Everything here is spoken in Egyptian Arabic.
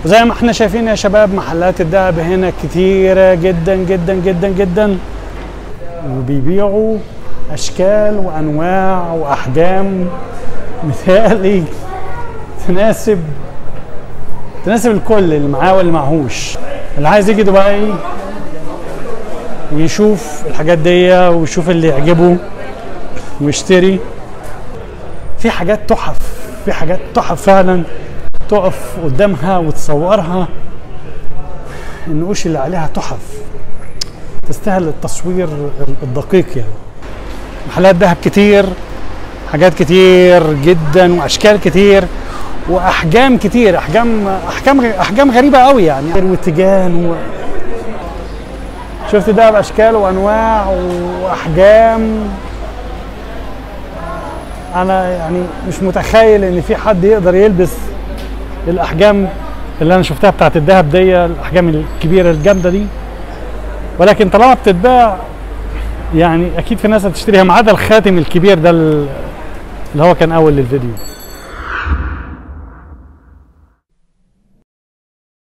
وزي ما احنا شايفين يا شباب محلات الذهب هنا كتيرة جدا جدا جدا جدا وبيبيعوا اشكال وانواع واحجام مثالي تناسب تناسب الكل اللي معاه واللي معهوش اللي عايز يجي دبي ويشوف الحاجات دي ويشوف اللي يعجبه ويشتري في حاجات تحف في حاجات تحف فعلا تقف قدامها وتصورها النقوش اللي عليها تحف تستاهل التصوير الدقيق يعني محلات ذهب كتير حاجات كتير جدا واشكال كتير واحجام كتير احجام احجام احجام غريبه قوي يعني وتيجان و... شفت ده باشكال وانواع واحجام انا يعني مش متخيل ان في حد يقدر يلبس الاحجام اللي انا شفتها بتاعت الذهب دي الاحجام الكبيره الجامده دي ولكن طالما بتتباع يعني اكيد في ناس هتشتريها ما عدا الخاتم الكبير ده اللي هو كان اول للفيديو